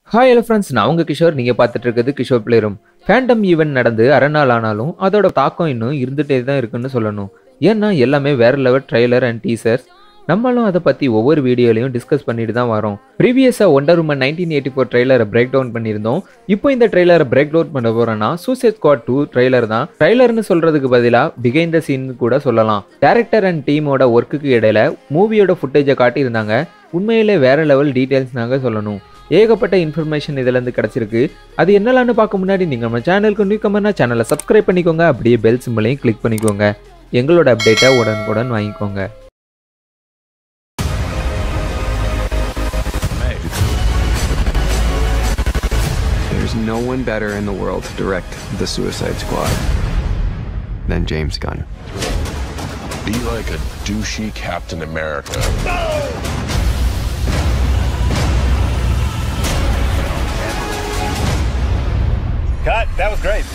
Hi hello friends நான் உங்கள் கிஷோர் நீங்கள் பார்த்துட்டு இருக்கிறது கிஷோர் பிளேரும் ஃபேண்டம் ஈவெண்ட் நடந்து அரை நாள் ஆனாலும் அதோட தாக்கம் இன்னும் இருந்துகிட்டே தான் இருக்குன்னு சொல்லணும் ஏன்னா எல்லாமே வேற லெவல் ட்ரைலர் அண்ட் டீசர்ஸ் நம்மளும் அதை பற்றி ஒவ்வொரு வீடியோலையும் டிஸ்கஸ் பண்ணிட்டு தான் வரோம் ப்ரீவியஸாக Wonder Woman nineteen eighty four ட்ரைலரை பிரேக் டவுன் பண்ணியிருந்தோம் இப்போ இந்த ட்ரைலரை பிரேக் டவுன் பண்ண போகிறோன்னா சூசைட் ஸ்குவாட் டூ ட்ரைலர் தான் ட்ரைலர்னு சொல்கிறதுக்கு பதிலாக பிகைண்ட் த சீன் கூட சொல்லலாம் டேரக்டர் அண்ட் டீமோட ஒர்க்குக்கு இடையில மூவியோட ஃபுட்டேஜை காட்டியிருந்தாங்க உண்மையிலே வேற லெவல் டீட்டெயில்ஸ் நாங்கள் சொல்லணும் ஏகப்பட்ட இன்ஃபர்மேஷன் இதுலேருந்து கிடச்சிருக்கு அது என்னலான்னு பார்க்க முன்னாடி நீங்கள் நம்ம சேனலுக்கு நியூ கமர்னா சேனலை சப்ஸ்கிரைப் பண்ணிக்கோங்க அப்படியே பெல் சிம்பிளையும் கிளிக் பண்ணிக்கோங்க எங்களோட அப்டேட்டை உடனுக்குடன் வாங்கிக்கோங்க There's no one better in the world to direct the Suicide Squad than James Gunn. Be like a douchey Captain America. Cut. That was great.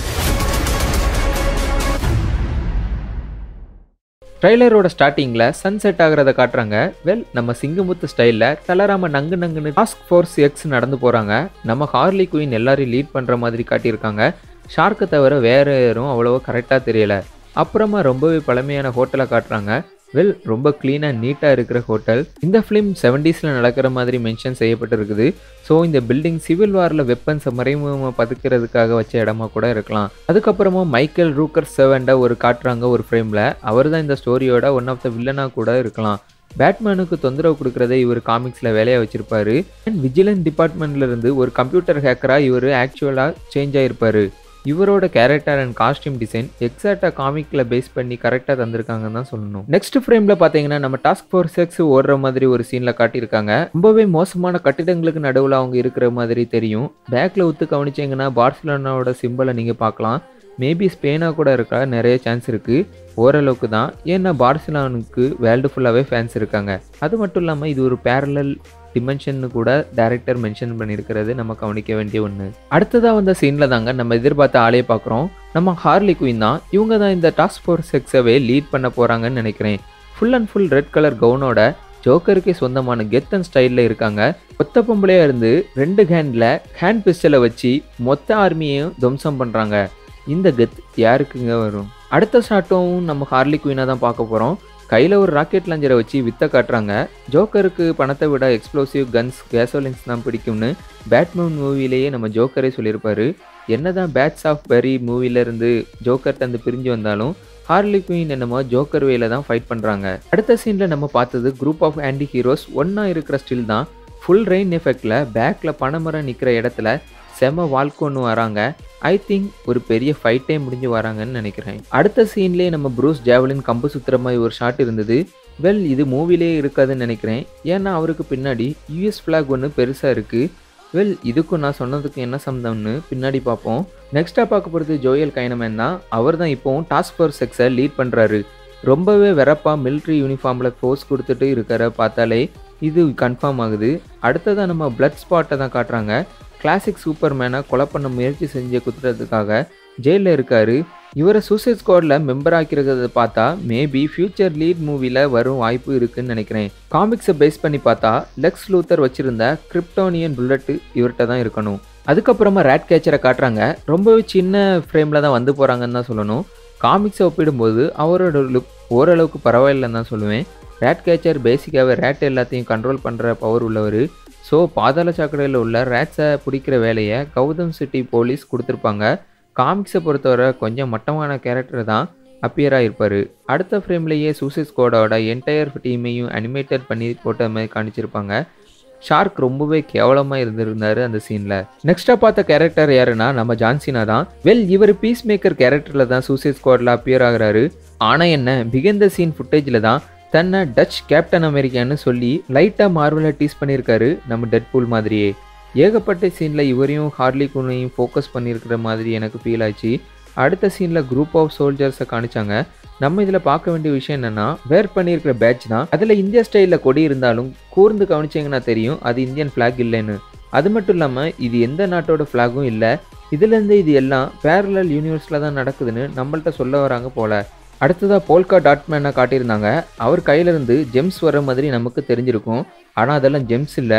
ட்ரைலரோட ஸ்டார்டிங்கில் சன் செட் ஆகிறத காட்டுறாங்க வெல் நம்ம சிங்கமுத்து ஸ்டைலில் தளராம நங்கு நங்குன்னு டாஸ்க் ஃபோர்ஸ் எக்ஸ் நடந்து போகிறாங்க நம்ம ஹார்லி குயின் எல்லாரையும் லீட் பண்ணுற மாதிரி காட்டியிருக்காங்க ஷார்க்கை தவிர வேற யாரும் அவ்வளோவா கரெக்டாக தெரியல அப்புறமா ரொம்பவே பழமையான ஹோட்டலை காட்டுறாங்க வெல் ரொம்ப க்ளீனாக நீட்டாக இருக்கிற ஹோட்டல் இந்த ஃபிலிம் செவன்டீஸில் நடக்கிற மாதிரி மென்ஷன் செய்யப்பட்டிருக்குது ஸோ இந்த பில்டிங் சிவில் வாரில் வெப்பன்ஸை மறைமுகமாக பதுக்கிறதுக்காக வச்ச இடமா கூட இருக்கலாம் அதுக்கப்புறமா மைக்கேல் ரூக்கர் செவண்டை ஒரு காட்டுறாங்க ஒரு ஃப்ரேமில் அவர் தான் இந்த ஸ்டோரியோட ஒன் ஆஃப் த வில்லனாக கூட இருக்கலாம் பேட்மேனுக்கு தொந்தரவு கொடுக்குறதே இவர் காமிக்ஸில் வேலையாக வச்சிருப்பாரு அண்ட் விஜிலன்ஸ் டிபார்ட்மெண்ட்ல இருந்து ஒரு கம்ப்யூட்டர் ஹேக்கராக இவர் ஆக்சுவலாக சேஞ்ச் ஆயிருப்பாரு இவரோட கேரக்டர் அண்ட் காஸ்டியூம் டிசைன் எக்ஸாக்டாக காமிக்கில் பேஸ் பண்ணி கரெக்டாக தந்திருக்காங்கன்னு தான் சொல்லணும் நெக்ஸ்ட் ஃப்ரேமில் பார்த்தீங்கன்னா நம்ம டாஸ்க் ஃபோர்ஸ் எக்ஸ் ஓடுற மாதிரி ஒரு சீனில் காட்டியிருக்காங்க ரொம்பவே மோசமான கட்டிடங்களுக்கு நடுவில் அவங்க இருக்கிற மாதிரி தெரியும் பேக்கில் ஊத்து கவனிச்சிங்கன்னா பார்சிலோனாவோட சிம்பிளை நீங்கள் பார்க்கலாம் மேபி ஸ்பெயினாக கூட இருக்க நிறைய சான்ஸ் இருக்குது ஓரளவுக்கு தான் ஏன்னா பார்சிலானுக்கு வேர்ல்டு ஃபுல்லாகவே ஃபேன்ஸ் இருக்காங்க அது மட்டும் இல்லாமல் இது ஒரு பேரலல் டிமென்ஷன் கூட டேரக்டர் மென்ஷன் பண்ணியிருக்கிறது நம்ம கவனிக்க வேண்டிய ஒன்று அடுத்ததாக வந்த சீனில் தாங்க நம்ம எதிர்பார்த்த ஆளையே பார்க்குறோம் நம்ம ஹார்லி குயின் தான் இவங்க தான் இந்த டாஸ்க் ஃபோர்ஸ் செக்ஸவே லீட் பண்ண போகிறாங்கன்னு நினைக்கிறேன் full and full red colour கவுனோட ஜோக்கருக்கே சொந்தமான கெத் அண்ட் ஸ்டைலில் இருக்காங்க ஒத்த பொம்பளையாக இருந்து ரெண்டு ஹேண்டில் ஹேண்ட் பிஸ்டலை வச்சு மொத்த ஆர்மியையும் துவம்சம் பண்ணுறாங்க இந்த கெத் யாருக்குங்க வரும் அடுத்த ஷாட்டும் நம்ம ஹார்லி குயினாக தான் பார்க்க போகிறோம் கையில் ஒரு ராக்கெட் லாஞ்சரை வச்சு வித்த காட்டுறாங்க ஜோக்கருக்கு பணத்தை விட எக்ஸ்ப்ளோசிவ் கன்ஸ் கேசோலின்ஸ் தான் பிடிக்கும்னு பேட்மேன் மூவிலேயே நம்ம ஜோக்கரே சொல்லியிருப்பாரு என்னதான் பேட்ஸ் ஆஃப் பெரி மூவிலேருந்து ஜோக்கர் தந்து பிரிஞ்சு வந்தாலும் ஹார்லி குயின் என்னமோ ஜோக்கர் வேல தான் ஃபைட் பண்ணுறாங்க அடுத்த சீனில் நம்ம பார்த்தது குரூப் ஆஃப் ஆன்டி ஹீரோஸ் ஒன்றா இருக்கிற ஸ்டில் தான் ஃபுல் ரெயின் எஃபெக்டில் பேக்கில் பனைமரம் நிற்கிற இடத்துல செம வாழ்க்கொன்று வராங்க ஐ திங்க் ஒரு பெரிய ஃபைட்டே முடிஞ்சு வராங்கன்னு நினைக்கிறேன் அடுத்த சீன்லேயே நம்ம ப்ரூஸ் ஜாவலின் கம்பு சுத்துற மாதிரி ஒரு ஷாட் இருந்தது வெல் இது மூவிலே இருக்காதுன்னு நினைக்கிறேன் ஏன்னா அவருக்கு பின்னாடி யூஎஸ் ஃப்ளாக் ஒன்று பெருசாக இருக்குது வெல் இதுக்கும் நான் சொன்னதுக்கு என்ன சம்மந்தம்னு பின்னாடி பார்ப்போம் நெக்ஸ்ட்டாக பார்க்க போகிறது ஜோயல் கைனமேன் தான் அவர் தான் இப்போவும் டாஸ்க் ஃபோர்ஸ் செக்ஸை லீட் பண்ணுறாரு ரொம்பவே வெறப்பாக மிலிட்ரி யூனிஃபார்மில் ஃபோர்ஸ் கொடுத்துட்டு இருக்கிற பார்த்தாலே இது கன்ஃபார்ம் ஆகுது அடுத்ததாக நம்ம பிளட் ஸ்பாட்டை தான் காட்டுறாங்க கிளாசிக் சூப்பர்மேனை கொலை பண்ண முயற்சி செஞ்சு குத்துறதுக்காக ஜெயிலில் இருக்காரு இவரை சூசைட் ஸ்குவாடில் மெம்பர் ஆக்கிறத பார்த்தா மேபி ஃபியூச்சர் லீட் மூவியில் வரும் வாய்ப்பு இருக்குன்னு நினைக்கிறேன் காமிக்ஸை பேஸ் பண்ணி பார்த்தா லெக்ஸ் லூத்தர் வச்சிருந்த கிரிப்டோனியன் புல்லட்டு இவர்கிட்ட தான் இருக்கணும் அதுக்கப்புறமா ரேட் கேச்சரை காட்டுறாங்க ரொம்பவே சின்ன ஃப்ரேமில் தான் வந்து போகிறாங்கன்னு தான் சொல்லணும் காமிக்ஸை ஒப்பிடும்போது அவரோட லுக் ஓரளவுக்கு பரவாயில்லைன்னு தான் சொல்லுவேன் ரேட் கேச்சர் பேசிக்காகவே ரேட் எல்லாத்தையும் கண்ட்ரோல் பண்ணுற பவர் உள்ளவர் ஸோ பாதாள சாக்கடையில் உள்ள ரேட்ஸை பிடிக்கிற வேலையை கௌதம் சிட்டி போலீஸ் கொடுத்துருப்பாங்க காமிக்ஸை பொறுத்தவரை கொஞ்சம் மட்டமான கேரக்டர் தான் அப்பியராக இருப்பார் அடுத்த ஃப்ரேம்லேயே சூசைட் ஸ்குவாடோட என்டையர் டீமையும் அனிமேட்டட் பண்ணி போட்ட மாதிரி காணிச்சிருப்பாங்க ஷார்க் ரொம்பவே கேவலமாக இருந்திருந்தார் அந்த சீனில் நெக்ஸ்ட்டாக பார்த்த கேரக்டர் யாருன்னா நம்ம ஜான்சினா தான் வெல் இவர் பீஸ் மேக்கர் கேரக்டரில் தான் சூசைட் ஸ்குவாடில் அப்பியர் ஆகுறாரு ஆனால் என்ன பிகந்த சீன் ஃபுட்டேஜில் தான் தன்னை டச் கேப்டன் அமெரிக்கான்னு சொல்லி லைட்டாக மார்வலாக டீஸ் பண்ணியிருக்காரு நம்ம டெட்பூல் மாதிரியே ஏகப்பட்ட சீனில் இவரையும் ஹார்லி குனையும் ஃபோக்கஸ் பண்ணியிருக்கிற மாதிரி எனக்கு ஃபீல் ஆச்சு அடுத்த சீனில் குரூப் ஆஃப் சோல்ஜர்ஸை காணிச்சாங்க நம்ம இதில் பார்க்க வேண்டிய விஷயம் என்னென்னா வேர் பண்ணியிருக்கிற பேட்ச் தான் அதில் இந்தியா ஸ்டைலில் கொடி இருந்தாலும் கூர்ந்து கவனிச்சிங்கன்னா தெரியும் அது இந்தியன் ஃப்ளாக் இல்லைன்னு அது மட்டும் இல்லாமல் இது எந்த நாட்டோட ஃப்ளாகும் இல்லை இதுலேருந்து இது எல்லாம் பேரலல் யூனிவர்ஸில் தான் நடக்குதுன்னு நம்மள்ட்ட சொல்ல வராங்க போல அடுத்ததாக போல்கா டாட் மேனை காட்டியிருந்தாங்க அவர் கையிலேருந்து ஜெம்ஸ் வர மாதிரி நமக்கு தெரிஞ்சிருக்கும் ஆனால் அதெல்லாம் ஜெம்ஸ் இல்லை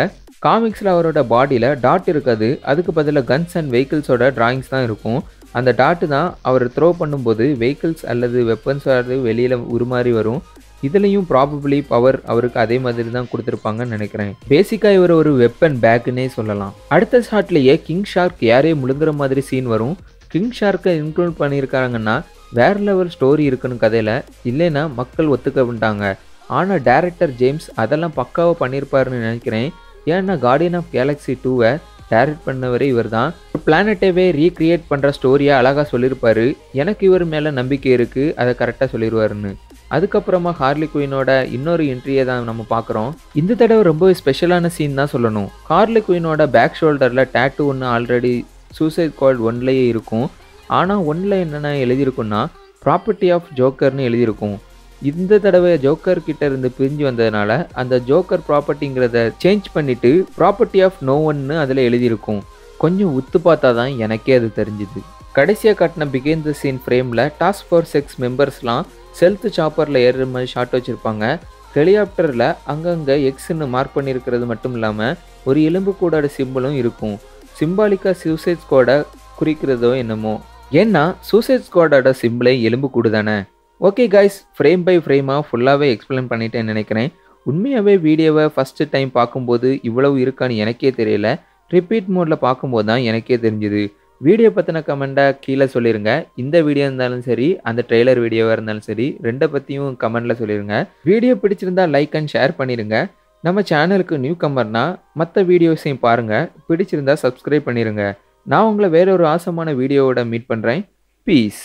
காமிக்ஸில் அவரோட பாடியில் டாட் இருக்காது அதுக்கு பதிலாக கன்ஸ் அண்ட் வெஹிக்கிள்ஸோட டிராயிங்ஸ் தான் இருக்கும் அந்த டாட்டு தான் அவர் த்ரோ பண்ணும்போது வெஹிக்கிள்ஸ் அல்லது வெப்பன்ஸ் அது வெளியில் உருமாறி வரும் இதுலேயும் ப்ராபப்ளி பவர் அவருக்கு அதே மாதிரி தான் கொடுத்துருப்பாங்கன்னு நினைக்கிறேன் பேசிக்காக இவர் ஒரு வெப்பன் பேக்குன்னே சொல்லலாம் அடுத்த ஷாட்லேயே கிங் ஷார்க் யாரையும் முழுங்குற மாதிரி சீன் வரும் கிங் ஷார்க்கை இன்க்ளூட் பண்ணியிருக்காங்கன்னா வேற லெவல் ஸ்டோரி இருக்குன்னு கதையில் இல்லைன்னா மக்கள் ஒத்துக்க விட்டாங்க ஆனால் டேரக்டர் ஜேம்ஸ் அதெல்லாம் பக்காவாக பண்ணியிருப்பாருன்னு நினைக்கிறேன் ஏன்னா கார்டியன் ஆஃப் கேலக்ஸி டூவை டைரக்ட் பண்ணவரே இவர் தான் ஒரு பிளானட்டேவே ரீக்ரியேட் பண்ணுற ஸ்டோரியை அழகாக சொல்லியிருப்பாரு எனக்கு இவர் மேலே நம்பிக்கை இருக்குது அதை கரெக்டாக சொல்லிடுவாருன்னு அதுக்கப்புறமா ஹார்லி குயினோட இன்னொரு என்ட்ரியை தான் நம்ம பார்க்குறோம் இந்த தடவை ரொம்பவே ஸ்பெஷலான சீன் தான் சொல்லணும் ஹார்லி குயினோட பேக் ஷோல்டரில் டேட்டு ஒன்று ஆல்ரெடி சூசைட் கால்ட் ஒன்லேயே இருக்கும் ஆனால் ஒன்றில் என்னென்ன எழுதியிருக்குன்னா ப்ராப்பர்ட்டி ஆஃப் ஜோக்கர்னு எழுதியிருக்கும் இந்த தடவை ஜோக்கர் கிட்ட இருந்து பிரிஞ்சு வந்ததுனால அந்த ஜோக்கர் ப்ராப்பர்ட்டிங்கிறத சேஞ்ச் பண்ணிட்டு ப்ராப்பர்ட்டி ஆஃப் நோ ஒன்னு அதில் எழுதியிருக்கும் கொஞ்சம் உத்து பார்த்தா தான் எனக்கே அது தெரிஞ்சுது கடைசியாக காட்டின பிகேன் த சீன் ஃப்ரேமில் டாஸ்க் ஃபோர்ஸ் எக்ஸ் மெம்பர்ஸ்லாம் செல்த் சாப்பரில் ஏறுற மாதிரி ஷாட் வச்சுருப்பாங்க ஹெலிகாப்டரில் அங்கங்கே எக்ஸ்ன்னு மார்க் பண்ணியிருக்கிறது மட்டும் இல்லாமல் ஒரு எலும்பு கூடோட சிம்பிளும் இருக்கும் சிம்பாலிக்காக சூசைட் ஸ்குவாடை குறிக்கிறதோ என்னமோ ஏன்னா சூசைட் ஸ்குவாடோட சிம்பிளே எலும்பு கூடு தானே ஓகே கைஸ் ஃப்ரேம் பை ஃப்ரேமாக ஃபுல்லாகவே எக்ஸ்பிளைன் பண்ணிட்டேன்னு நினைக்கிறேன் உண்மையாகவே வீடியோவை ஃபஸ்ட்டு டைம் பார்க்கும்போது இவ்வளவு இருக்கான்னு எனக்கே தெரியல ரிப்பீட் மோடில் பார்க்கும்போது தான் எனக்கே தெரிஞ்சுது வீடியோ பற்றின கமெண்ட்டை கீழே சொல்லிடுங்க இந்த வீடியோ இருந்தாலும் சரி அந்த ட்ரெய்லர் வீடியோவாக இருந்தாலும் சரி ரெண்டை பற்றியும் கமெண்டில் சொல்லிடுங்க வீடியோ பிடிச்சிருந்தா லைக் அண்ட் ஷேர் பண்ணிடுங்க நம்ம சேனலுக்கு நியூ கம்மர்னா மற்ற வீடியோஸையும் பாருங்கள் பிடிச்சிருந்தா சப்ஸ்கிரைப் பண்ணிடுங்க நான் உங்களை வேற ஒரு ஆசமான வீடியோவோட மீட் பண்ணுறேன் peace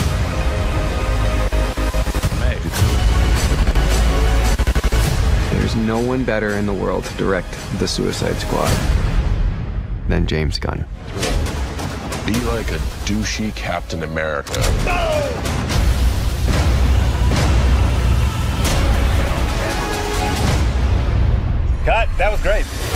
There's no one better in the world to direct the Suicide Squad than James Gunn. Be like a douchey Captain America. Cut. That was great.